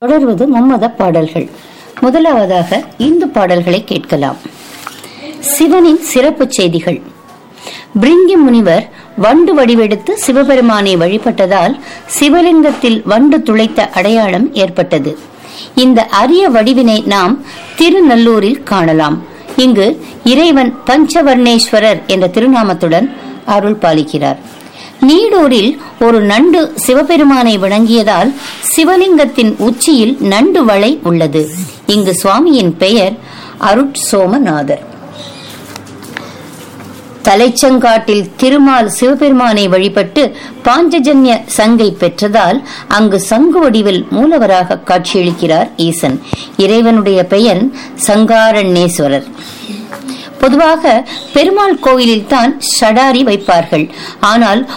தொடர்வது மும்மத பாடல்கள் முதலாவதாக இந்து பாடல்களை கேட்கலாம் சிவனின் சிறப்பு செய்திகள் பிரிங்கி முனிவர் வண்டு வடிவெடுத்து சிவபெருமானை வழிபட்டதால் சிவலிங்கத்தில் வண்டு துளைத்த அடையாளம் ஏற்பட்டது இந்த அரிய வடிவினை நாம் திருநல்லூரில் காணலாம் இங்கு இறைவன் பஞ்சவர்ணேஸ்வரர் என்ற திருநாமத்துடன் அருள் பாலிக்கிறார் நீடூரில் ஒரு நண்டு சிவபெருமானை வணங்கியதால் சிவலிங்கத்தின் உச்சியில் நண்டு வளை உள்ளது இங்கு சுவாமியின் பெயர் அருட்சோமநாதர் தலைச்சங்காட்டில் திருமால் சிவபெருமானை வழிபட்டு பாஞ்சஜன்ய சங்கை பெற்றதால் அங்கு சங்கு வடிவில் மூலவராக காட்சியளிக்கிறார் ஈசன் இறைவனுடைய பெயர் சங்காரண்யேஸ்வரர் பொதுவாக பெருமாள் கோயிலில் தான் ஷடாரி வைப்பார்கள் ஆனால்